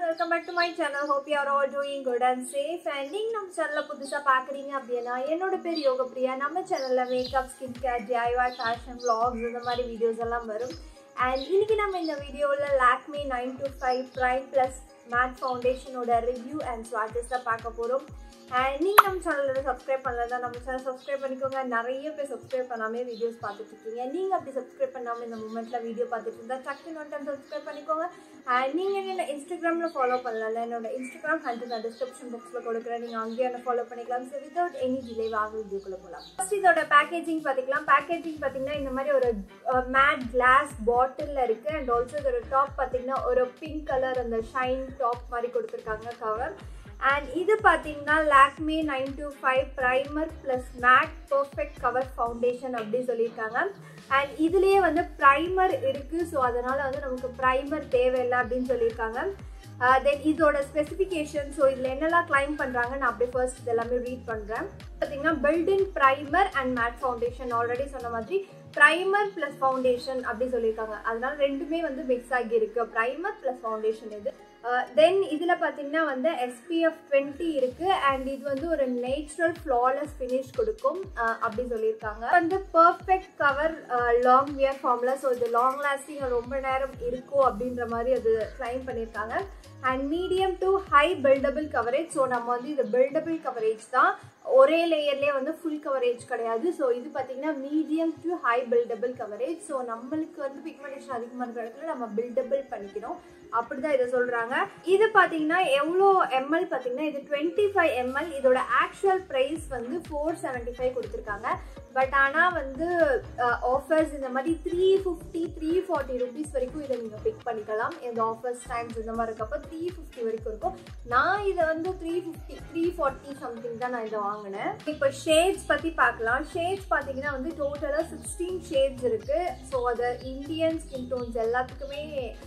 Welcome back to my channel hope you are all doing good and safe and நீங்கள் நம்ம சேனலில் புதுசாக பார்க்குறீங்க அப்படின்னா என்னோட பேர் யோகப்பிரியா நம்ம சேனலில் makeup skin care DIY fashion vlogs இந்த மாதிரி வீடியோஸ் எல்லாம் வரும் அண்ட் இன்னைக்கு நம்ம இந்த வீடியோவில் Lakme nine to five prime plus matte ஃபவுண்டேஷனோட ரிவ்யூ அண்ட் ஸ்வாச்சஸ் தான் பார்க்க போகிறோம் அண்ட் நீங்கள் நம்ம சேனலில் சப்ஸ்கிரைப் பண்ணலதான் நம்ம சேனல் சப்ஸ்கிரைப் பண்ணிக்கோங்க நிறைய பேர் சப்ஸ்கிரைப் பண்ணாமே வீடியோஸ் பார்த்துட்டு இருக்கீங்க நீங்கள் அப்படி சப்ஸ்கிரைப் பண்ணாமல் இந்த மூமெண்ட்டில் வீடியோ பார்த்துட்டு இருந்தால் டக்குன்னு ஒன் டைம் சப்ஸ்கிரைப் பண்ணிக்கோங்க அண்ட் நீங்கள் என்ன இன்ஸ்டாகிராமில் ஃபாலோ பண்ணல என்னோட இன்ஸ்டாகிராம் ஹேண்டில் நான் டிஸ்கிரிப்ஷன் பாக்ஸில் கொடுக்குறேன் நீங்கள் அங்கேயே என்ன ஃபாலோ பண்ணிக்கலாம் ஸோ வித்தவுட் எனி டிலே வாங்க வீடியோக்குள்ளே போகலாம் ஃபர்ஸ்ட் இதோட பேக்கேஜிங் பார்த்திக்கலாம் பேக்கேஜிங் பார்த்தீங்கன்னா இந்த மாதிரி ஒரு மேட் கிளாஸ் பாட்டிலில் இருக்குது அண்ட் ஆல்சோ இதோட டாப் பார்த்தீங்கன்னா ஒரு பிங்க் கலர் அந்த ஷைன் டாப் மாதிரி கொடுத்துருக்காங்க கவர் அண்ட் இது பார்த்தீங்கன்னா Lakme nine to five primer plus matte perfect cover foundation அப்படி சொல்லியிருக்காங்க அண்ட் இதுலேயே வந்து ப்ரைமர் இருக்குது ஸோ அதனால் வந்து நமக்கு ப்ரைமர் தேவையில்லை அப்படின்னு சொல்லியிருக்காங்க தென் இதோட ஸ்பெசிஃபிகேஷன் ஸோ இதில் என்னெல்லாம் கிளைம் பண்ணுறாங்க நான் அப்படியே ஃபர்ஸ்ட் இது எல்லாமே ரீட் பண்ணுறேன் பார்த்தீங்கன்னா built in primer and matte foundation already சொன்ன மாதிரி ப்ரைமர் ப்ளஸ் ஃபவுண்டேஷன் அப்படி சொல்லியிருக்காங்க அதனால ரெண்டுமே வந்து மிக்ஸ் ஆகி இருக்கு ப்ரைமர் ப்ளஸ் ஃபவுண்டேஷன் இது தென் இதில் பார்த்தீங்கன்னா வந்து எஸ்பிஎஃப் டுவெண்ட்டி இருக்குது அண்ட் இது வந்து ஒரு நேச்சுரல் ஃப்ளாலெஸ் ஃபினிஷ் கொடுக்கும் அப்படி சொல்லியிருக்காங்க வந்து பர்ஃபெக்ட் கவர் லாங் வியர் ஃபார்மில் ஸோ இது லாங் லாஸ்டிங் ரொம்ப நேரம் இருக்கும் அப்படின்ற மாதிரி அது கிளைம் பண்ணியிருக்காங்க and medium to high buildable coverage so நம்ம வந்து இது பில்டபிள் கவரேஜ் தான் ஒரே லேயர்லேயே வந்து ஃபுல் கவரேஜ் கிடையாது ஸோ இது பார்த்தீங்கன்னா medium to high buildable coverage so நம்மளுக்கு வந்து பிக்மெண்டேஷன் அதிகமாக இருக்கிற இடத்துல நம்ம பில்டபிள் பண்ணிக்கணும் அப்படிதான் இதை சொல்றாங்க இது பாத்தீங்கன்னா எவ்வளோ எம்எல் பாத்தீங்கன்னா இது டுவெண்ட்டி ஃபைவ் எம்எல் இதோட ஆக்சுவல் ப்ரைஸ் வந்து ஃபோர் செவன்டி ஃபைவ் கொடுத்துருக்காங்க பட் ஆனால் வந்து ஆஃபர்ஸ் இந்த மாதிரி three fifty three forty rupees வரைக்கும் இதை நீங்கள் பிக் பண்ணிக்கலாம் இந்த ஆஃபர்ஸ் டைம்ஸ் இந்த மாதிரி இருக்கப்போ த்ரீ ஃபிஃப்டி வரைக்கும் இருக்கும் நான் இதை வந்து three fifty three forty something தான் நான் இதை வாங்கினேன் இப்போ ஷேட்ஸ் பற்றி பார்க்கலாம் ஷேட்ஸ் பார்த்தீங்கன்னா வந்து டோட்டலாக சிக்ஸ்டீன் ஷேட்ஸ் இருக்குது ஸோ அது இந்தியன் ஸ்கின் டோன்ஸ் எல்லாத்துக்குமே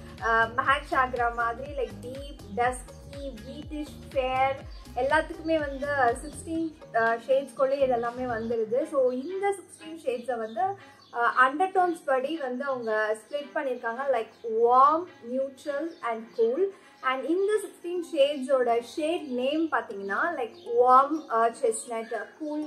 மேட்ச் ஆகிற மாதிரி like deep dusky wheatish fair எல்லாத்துக்குமே வந்து சிக்ஸ்டீன் ஷேட்ஸ்குள்ளே இதெல்லாமே வந்துடுது ஸோ இந்த சிக்ஸ்டீன் ஷேட்ஸை வந்து அண்டர் டோன்ஸ் படி வந்து அவங்க ஸ்ப்ளிட் பண்ணியிருக்காங்க like warm neutral and cool and இந்த சிக்ஸ்டீன் ஷேட்ஸோட ஷேட் நேம் பார்த்தீங்கன்னா like warm chestnut cool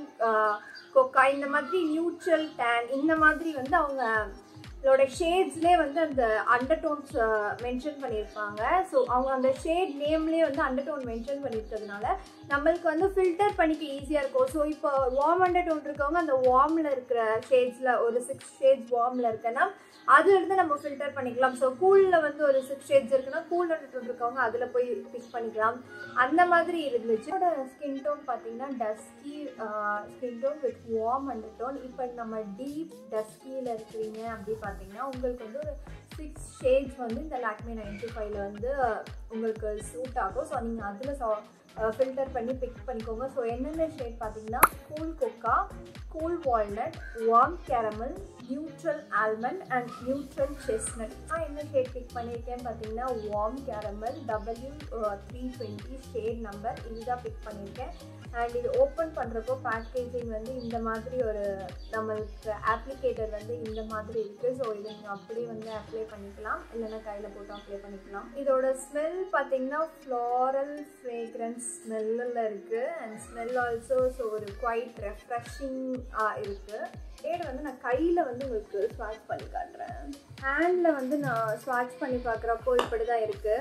cocoa இந்த மாதிரி நியூட்ரல் டேன் இந்த மாதிரி வந்து அவங்க இதோட ஷேட்ஸ்லேயே வந்து அந்த அண்டர் டோன்ஸ் மென்ஷன் பண்ணியிருப்பாங்க ஸோ அவங்க அந்த ஷேட் நேம்லேயே வந்து அண்டர் டோன் மென்ஷன் பண்ணியிருக்கிறதுனால நம்மளுக்கு வந்து ஃபில்டர் பண்ணிக்க ஈஸியாக இருக்கும் ஸோ இப்போ வார்ம் அண்டர் டோன் இருக்கவங்க அந்த வார்மில் இருக்கிற ஷேட்ஸில் ஒரு சிக்ஸ் ஷேட்ஸ் வார்மில் இருக்குன்னா அதுல இருந்து நம்ம ஃபில்டர் பண்ணிக்கலாம் ஸோ கூலில் வந்து ஒரு சிக்ஸ் ஷேட்ஸ் இருக்குன்னா கூல் அண்டர் டோன் இருக்கவங்க அதில் போய் பிக் பண்ணிக்கலாம் அந்த மாதிரி இருந்துச்சு ஸ்கின் டோன் பார்த்தீங்கன்னா dusky skin tone with warm undertone இப்போ நம்ம டீப் டஸ்கியில் இருக்கிறீங்க அப்படி பார்த்தீங்கன்னா உங்களுக்கு வந்து ஒரு சிக்ஸ் ஷேட்ஸ் வந்து இந்த லாக்மே நைன்டி ஃபைவ்ல வந்து உங்களுக்கு சூட் ஆகும் ஸோ நீங்கள் அதில் ஃபில்டர் பண்ணி பிக் பண்ணிக்கோங்க ஸோ என்னென்ன ஷேட் பார்த்தீங்கன்னா cool cocoa cool walnut warm caramel neutral almond and neutral chestnut நான் என்ன ஷேட் பிக் பண்ணியிருக்கேன் பார்த்தீங்கன்னா warm caramel W three twenty shade number இதுதான் பிக் பண்ணியிருக்கேன் அண்ட் இது ஓப்பன் பண்ணுறப்போ பேக்கேஜிங் வந்து இந்த மாதிரி ஒரு நம்மளுக்கு ஆப்ளிகேட்டர் வந்து இந்த மாதிரி இருக்குது ஸோ இதை நீங்கள் அப்படியே வந்து அப்ளை பண்ணிக்கலாம் இல்லைன்னா கையில் போட்டு அப்ளை பண்ணிக்கலாம் இதோட ஸ்மெல் பார்த்தீங்கன்னா ஃப்ளாரல் ஃப்ரேக்ரன்ஸ் ஸ்மெல்லில் இருக்குது அண்ட் ஸ்மெல் ஆல்சோ ஸோ ஒரு குவைட் ரெஃப்ரெஷிங் இருக்குது ஷேட் வந்து நான் கையில் வந்து உங்களுக்கு ஸ்வாட்ச் பண்ணி காட்டுறேன் ஹேண்டில் வந்து நான் ஸ்வாட்ச் பண்ணி பார்க்குறப்போ இப்படி தான் இருக்குது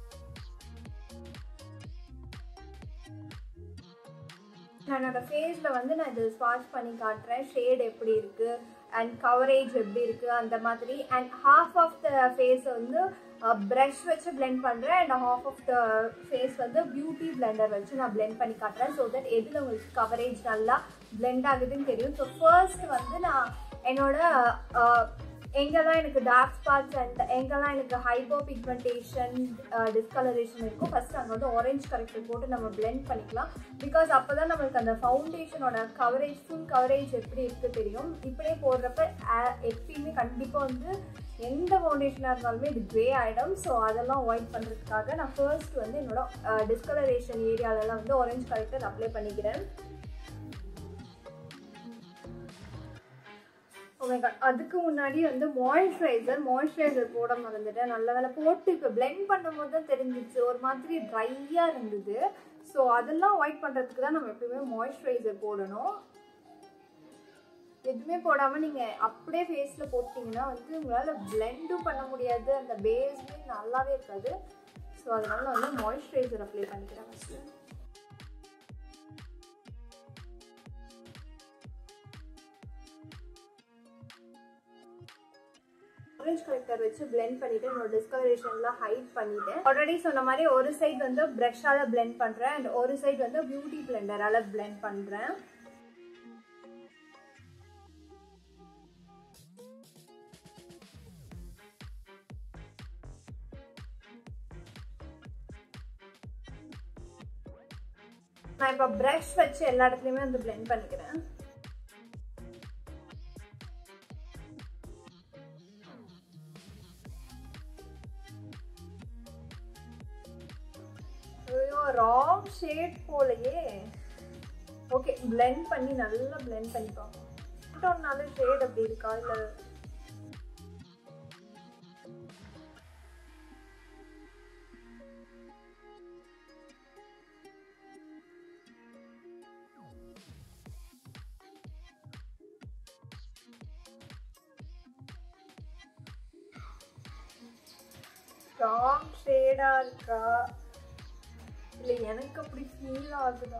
என்னோட ஃபேஸில் வந்து நான் இது ஸ்வாட்ச் பண்ணி காட்டுறேன் ஷேட் எப்படி இருக்குது அண்ட் கவரேஜ் எப்படி இருக்குது அந்த மாதிரி அண்ட் ஹாஃப் ஆஃப் த ஃபேஸை வந்து ப்ரஷ் வச்சு பிளெண்ட் பண்ணுறேன் and half of the face வந்து பியூட்டி பிளெண்டர் வச்சு நான் பிளெண்ட் பண்ணி காட்டுறேன் ஸோ தட் எதில் உங்களுக்கு கவரேஜ் நல்லா பிளெண்ட் ஆகுதுன்னு தெரியும் ஸோ ஃபர்ஸ்ட் வந்து நான் என்னோட எங்கெல்லாம் எனக்கு டார்க் ஸ்பாட்ஸ் அண்ட் எங்கெல்லாம் எனக்கு ஹைப்போ பிக்மெண்டேஷன் டிஸ்கலரேஷன் இருக்கும் ஃபர்ஸ்ட் அங்கே வந்து ஆரஞ்ச் கரெக்டர் போட்டு நம்ம பிளெண்ட் பண்ணிக்கலாம் பிகாஸ் அப்போ தான் நம்மளுக்கு அந்த ஃபவுண்டேஷனோட கவரேஜ் ஃபுல் கவரேஜ் எப்படி இருக்குது தெரியும் இப்படியே போடுறப்ப எப்பயுமே கண்டிப்பாக வந்து எந்த ஃபவுண்டேஷனாக இருந்தாலுமே இது க்ரே ஆகிடும் ஸோ அதெல்லாம் அவாய்ட் பண்ணுறதுக்காக நான் ஃபர்ஸ்ட் வந்து என்னோட டிஸ்கலரேஷன் ஏரியாலலாம் வந்து ஆரஞ்ச் கரெக்டர் அப்ளை பண்ணிக்கிறேன் my God. அதுக்கு முன்னாடி வந்து மாய்ஸ்சரைசர் மாய்ஸ்சரைசர் போட மறந்துட்டேன் நல்ல வேலை போட்டு இப்போ blend பண்ணும்போது தான் தெரிஞ்சிச்சு ஒரு மாதிரி ட்ரையாக இருந்தது ஸோ அதெல்லாம் அவாய்ட் பண்ணுறதுக்கு தான் நம்ம எப்பயுமே மாய்ஸ்சரைசர் போடணும் எதுவுமே போடாமல் நீங்கள் அப்படியே ஃபேஸில் போட்டிங்கன்னா வந்து உங்களால் பிளெண்டும் பண்ண முடியாது அந்த பேஸ்மே நல்லாவே இருக்காது ஸோ அதனால நான் வந்து மாய்ஸ்சரைசர் அப்ளை பண்ணிக்கிறேன் ஃபஸ்ட்டு ஆரஞ்ச் கலெக்டர் வச்சு பிளெண்ட் பண்ணிட்டு என்னோட டிஸ்கலரேஷன்லாம் ஹைட் பண்ணிட்டேன் ஆல்ரெடி சொன்ன மாதிரி ஒரு சைடு வந்து ப்ரஷ்ஷால் பிளெண்ட் பண்ணுறேன் அண்ட் ஒரு சைடு வந்து பியூட்டி பிளெண்டரால் பிளெண்ட் பண்ணுறேன் நான் இப்போ ப்ரஷ் வச்சு எல்லா இடத்துலையுமே வந்து பிளெண்ட் பண்ணிக்கிறேன் ஐயோ ராங் ஷேட் போலயே ஓகே பிளெண்ட் பண்ணி நல்லா பிளெண்ட் பண்ணி பார்ப்போம் ஒன்னாலும் ஷேட் அப்படி இருக்கா இல்லை ராங் ஷேடா இருக்கா இல்ல எனக்கு அப்படி ஃபீல் ஆகுதா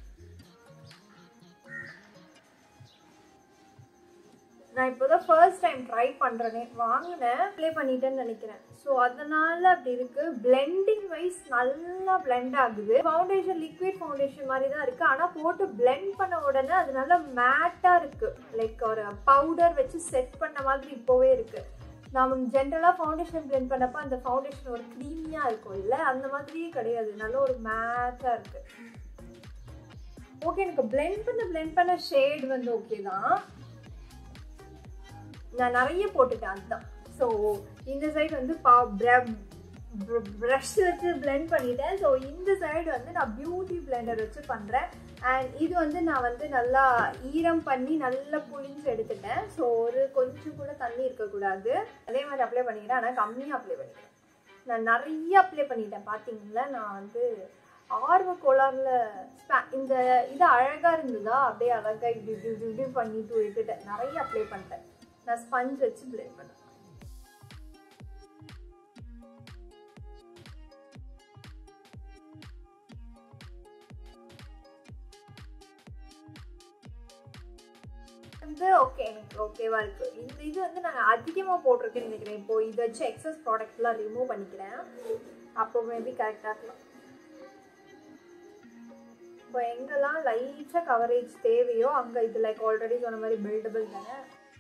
நான் இப்போதான் ஃபர்ஸ்ட் டைம் ட்ரை பண்ணுறேனே வாங்கினேன் ப்ளே பண்ணிட்டேன்னு நினைக்கிறேன் ஸோ அதனால அப்படி இருக்கு பிளெண்டிங் வைஸ் நல்லா பிளெண்ட் ஆகுது ஃபவுண்டேஷன் லிக்விட் ஃபவுண்டேஷன் மாதிரி தான் இருக்கு ஆனால் போட்டு பிளெண்ட் பண்ண உடனே அது நல்லா மேட்டாக இருக்கு லைக் ஒரு பவுடர் வச்சு செட் பண்ண மாதிரி இப்போவே இருக்கு நம்ம ஜென்ரலாக ஃபவுண்டேஷன் பிளெண்ட் பண்ணப்போ அந்த ஃபவுண்டேஷன் ஒரு க்ரீமியாக இருக்கும் இல்லை அந்த மாதிரியே கிடையாது நல்ல ஒரு மேட்டாக இருக்கு ஓகே எனக்கு பிளெண்ட் பண்ண பிளெண்ட் பண்ண ஷேட் வந்து ஓகே தான் நான் நிறைய போட்டுட்டேன் அதுதான் ஸோ இந்த சைடு வந்து பா ப்ரஷ் வச்சு பிளெண்ட் பண்ணிட்டேன் ஸோ இந்த சைடு வந்து நான் பியூட்டி பிளெண்டர் வச்சு பண்ணுறேன் அண்ட் இது வந்து நான் வந்து நல்லா ஈரம் பண்ணி நல்லா புளிஞ்சு எடுத்துட்டேன் ஸோ ஒரு கொஞ்சம் கூட தண்ணி இருக்கக்கூடாது அதே மாதிரி அப்ளை பண்ணிக்கிறேன் ஆனால் கம்மியாக அப்ளை பண்ணிக்கிறேன் நான் நிறைய அப்ளை பண்ணிட்டேன் பார்த்தீங்களா நான் வந்து ஆர்வ கோளாறுல இந்த இது அழகாக இருந்ததா அப்படியே அழகாக இப்படி இப்படி இப்படி இப்படி பண்ணிட்டு விட்டுட்டேன் நிறைய அப்ளை பண்ணிட்டேன் நான் ஸ்பஞ்ச் வச்சு பிளேட் பண்ணேன் வந்து ஓகே எனக்கு ஓகேவா இருக்கு இந்த இது வந்து நான் அதிகமாக போட்டிருக்கேன்னு நினைக்கிறேன் இப்போ இதை வச்சு எக்ஸஸ் ப்ராடக்ட்லாம் ரிமூவ் பண்ணிக்கிறேன் அப்போ மேபி கரெக்டாக இருக்கலாம் இப்போ எங்கெல்லாம் லைட்டாக கவரேஜ் தேவையோ அங்கே இது லைக் ஆல்ரெடி சொன்ன மாதிரி பில்டபிள் தானே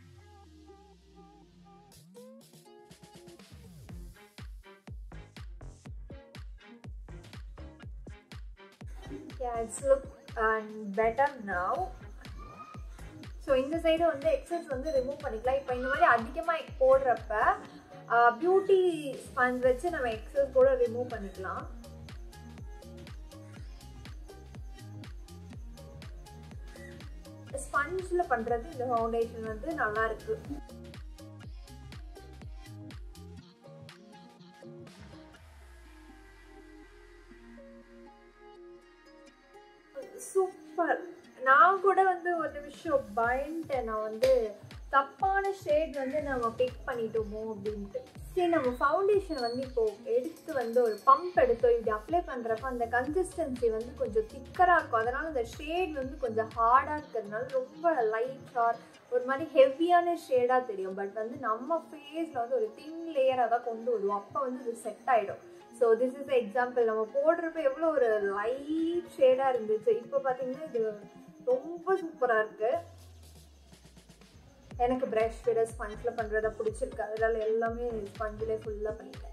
Yeah, it's look uh, better now. So இந்த சைடு வந்து எக்ஸஸ் வந்து ரிமூவ் பண்ணிக்கலாம் இப்போ இந்த மாதிரி அதிகமாக போடுறப்ப பியூட்டி ஸ்பஞ்ச் வச்சு நம்ம எக்ஸஸ் கூட ரிமூவ் பண்ணிக்கலாம் ஸ்பஞ்சில் பண்ணுறது இந்த ஃபவுண்டேஷன் வந்து நல்லா இருக்கு சூப்பர் நான் கூட வந்து ஒரு நிமிஷம் பயந்துட்டேன் நான் வந்து தப்பான ஷேட் வந்து நம்ம பிக் பண்ணிட்டோமோ அப்படின்ட்டு சரி நம்ம ஃபவுண்டேஷன் வந்து இப்போ எடுத்து வந்து ஒரு பம்ப் எடுத்தோம் இப்படி அப்ளை பண்ணுறப்ப அந்த கன்சிஸ்டன்சி வந்து கொஞ்சம் திக்கராக இருக்கும் அதனால அந்த ஷேட் வந்து கொஞ்சம் ஹார்டாக இருக்கிறதுனால ரொம்ப லைட் ஷார்ட் ஒரு மாதிரி ஹெவியான ஷேடாக தெரியும் பட் வந்து நம்ம ஃபேஸில் வந்து ஒரு தின் லேயராக தான் கொண்டு வருவோம் அப்போ வந்து இது செட் ஆகிடும் ஸோ திஸ் இஸ் எக்ஸாம்பிள் நம்ம போடுறப்ப எவ்வளோ ஒரு லைட் ஷேடாக இருந்துச்சு இப்போ பார்த்தீங்கன்னா இது ரொம்ப சூப்பராக இருக்கு எனக்கு ப்ரஷ் விட ஸ்பஞ்சில் பண்ணுறத பிடிச்சிருக்கு அதனால எல்லாமே ஸ்பஞ்சிலே ஃபுல்லாக பண்ணிட்டேன்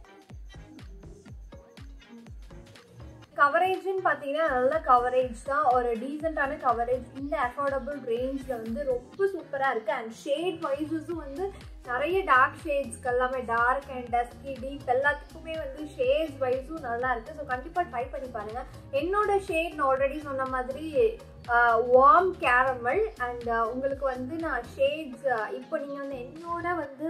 கவரேஜ்னு பார்த்தீங்கன்னா நல்ல கவரேஜ் தான் ஒரு டீசெண்டான கவரேஜ் இந்த அஃபோர்டபுள் ரேஞ்சில் வந்து ரொம்ப சூப்பராக இருக்குது அண்ட் ஷேட் வைஸஸும் வந்து நிறைய டார்க் ஷேட்ஸ்க்கு எல்லாமே டார்க் அண்ட் டஸ்கி டீப் எல்லாத்துக்குமே வந்து ஷேட்ஸ் வைஸும் நல்லா இருக்குது ஸோ கண்டிப்பாக ட்ரை பண்ணி பாருங்கள் என்னோட ஷேட் நான் ஆல்ரெடி சொன்ன மாதிரி வார்ம் கேரமல் அண்ட் உங்களுக்கு வந்து நான் ஷேட்ஸ் இப்போ நீங்கள் வந்து என்னோட வந்து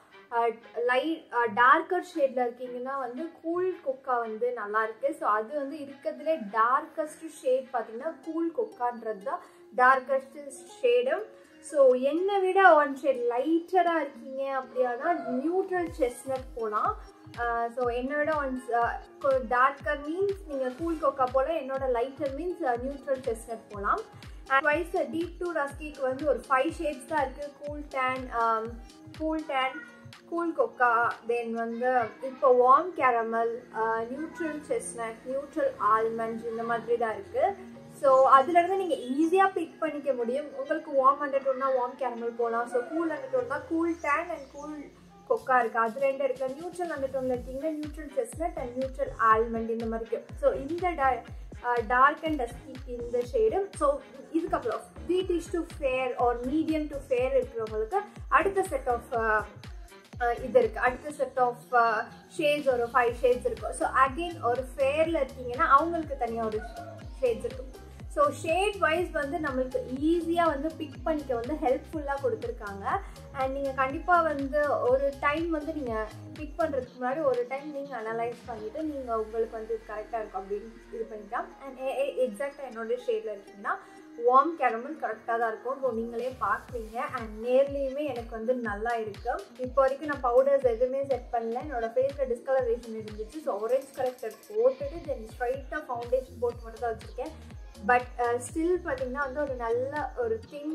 லைட் டார்க்கர் ஷேடில் இருக்கீங்கன்னா வந்து கூல் கொக்கா வந்து நல்லா இருக்கு ஸோ அது வந்து இருக்கிறதுலே டார்க்கஸ்ட் ஷேட் பார்த்தீங்கன்னா கூல் கொக்கான்றது தான் டார்க்கஸ்ட் ஷேடும் ஸோ என்னை விட ஒன் ஷேட் லைட்டராக இருக்கீங்க அப்படின்னா நியூட்ரல் செஸ்னட் போகலாம் ஸோ என்னோட ஒன்ஸ் டார்க்கர் மீன்ஸ் நீங்கள் கூல் கொக்கா போல் என்னோட லைட்டர் மீன்ஸ் நியூட்ரல் செஸ்னட் போகலாம் அண்ட் வைஸ் டீப் டூ ரஸ்கிக்கு வந்து ஒரு ஃபைவ் ஷேட்ஸ் தான் இருக்குது cool tan cool tan cool cocoa then வந்து இப்போ warm caramel neutral chestnut neutral almond இந்த மாதிரி தான் இருக்குது ஸோ அதுலேருந்து நீங்கள் ஈஸியாக பிக் பண்ணிக்க முடியும் உங்களுக்கு வார்ம் ஹண்ட்ரட் ஒன்னா வார்ம் கேரமல் போகலாம் ஸோ கூல் ஹண்ட்ரட் ஒன்னா cool tan and cool cocoa இருக்குது அது ரெண்டு இருக்குது நியூட்ரல் ஹண்ட்ரட் ஒன்ல இருக்கீங்கன்னா neutral chestnut and neutral almond இந்த மாதிரி இருக்குது ஸோ இந்த டா டார்க் அண்ட் டஸ்கி இந்த ஷேடு ஸோ இதுக்கப்புறம் wheatish to fair or medium to fair இருக்கிறவங்களுக்கு அடுத்த செட் ஆஃப் இது இருக்குது அடுத்த செட் ஆஃப் ஷேட்ஸ் ஒரு ஃபைவ் ஷேட்ஸ் இருக்கும் ஸோ அகெயின் ஒரு ஃபேரில் இருக்கீங்கன்னா அவங்களுக்கு தனியாக ஒரு ஷேட்ஸ் இருக்கும் ஸோ ஷேட் வைஸ் வந்து நம்மளுக்கு ஈஸியாக வந்து பிக் பண்ணிக்க வந்து ஹெல்ப்ஃபுல்லாக கொடுத்துருக்காங்க அண்ட் நீங்கள் கண்டிப்பாக வந்து ஒரு டைம் வந்து நீங்கள் பிக் பண்ணுறதுக்கு முன்னாடி ஒரு டைம் நீங்கள் அனலைஸ் பண்ணிவிட்டு நீங்கள் உங்களுக்கு வந்து கரெக்டாக இருக்கும் அப்படின்னு இது பண்ணிக்கலாம் அண்ட் எக்ஸாக்டாக என்னோட ஷேடில் இருக்கீங்கன்னா வார்ம் கேரமல் கரெக்டாக தான் இருக்கும் ஸோ நீங்களே பார்க்குறீங்க அண்ட் நேர்லேயுமே எனக்கு வந்து நல்லா இருக்கு இப்போ வரைக்கும் நான் பவுடர்ஸ் எதுவுமே செட் பண்ணல என்னோட ஃபேஸில் டிஸ்கலரேஷன் இருந்துச்சு ஸோ ஆரேஞ்ச் கரெக்டர் போட்டுட்டு தென் ஸ்ட்ரைட்டாக ஃபவுண்டேஷன் போட்டு மட்டும் தான் வச்சுருக்கேன் பட் ஸ்டில் பார்த்தீங்கன்னா வந்து ஒரு நல்ல ஒரு தின்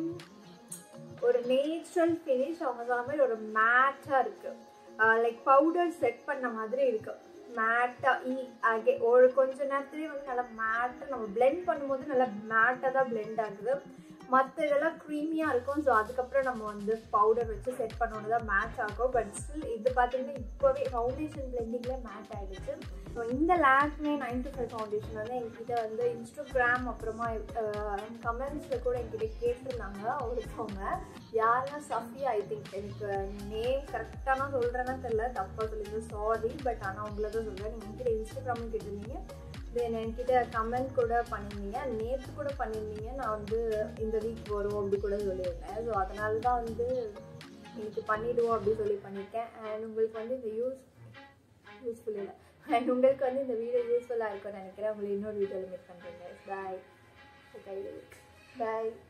ஒரு நேச்சுரல் ஃபினிஷ் அவங்க சொன்ன மாதிரி ஒரு மேட்டாக இருக்குது லைக் பவுடர் செட் பண்ண மாதிரி இருக்குது மேட்டாக ஈ அகே ஒரு கொஞ்ச நேரத்துலேயே வந்து நல்லா மேட்டாக நம்ம பிளெண்ட் பண்ணும்போது நல்லா மேட்டாக தான் பிளெண்ட் ஆகுது மற்ற இதெல்லாம் க்ரீமியாக இருக்கும் ஸோ அதுக்கப்புறம் நம்ம வந்து பவுடர் வச்சு செட் பண்ணோன்னு தான் மேட்ச் ஆகும் பட் ஸ்டில் இது பார்த்தீங்கன்னா இப்போவே ஃபவுண்டேஷன் பிளெண்டிங்கில் மேட்ச் ஆகிடுச்சு ஸோ இந்த Lakme nine to five foundation வந்து என்கிட்ட வந்து இன்ஸ்டாகிராம் அப்புறமா கமெண்ட்ஸில் கூட என்கிட்ட கேட்டிருந்தாங்க ஒருத்தவங்க யாருன்னா சஃபியா ஐ திங்க் எனக்கு நேம் கரெக்டாக நான் சொல்கிறேன்னா தெரியல தப்பாக சொல்லிங்க சாரி பட் ஆனால் உங்களை தான் சொல்கிறேன் நீங்கள் என்கிட்ட இன்ஸ்டாகிராமில் கேட்டிருந்தீங்க தென் என்கிட்ட கமெண்ட் கூட பண்ணியிருந்தீங்க நேற்று கூட பண்ணியிருந்தீங்க நான் வந்து இந்த வீக் வரும் அப்படி கூட சொல்லியிருந்தேன் ஸோ அதனால தான் வந்து எனக்கு பண்ணிவிடுவோம் அப்படி சொல்லி பண்ணியிருக்கேன் அண்ட் உங்களுக்கு வந்து இந்த யூஸ் யூஸ்ஃபுல் இல்லை அண்ட் உங்களுக்கு வந்து இந்த வீடியோ யூஸ்ஃபுல்லாக இருக்கும்னு நினைக்கிறேன் உங்களை இன்னொரு வீடியோவில் மீட் பண்ணுறேங்க பாய் பாய்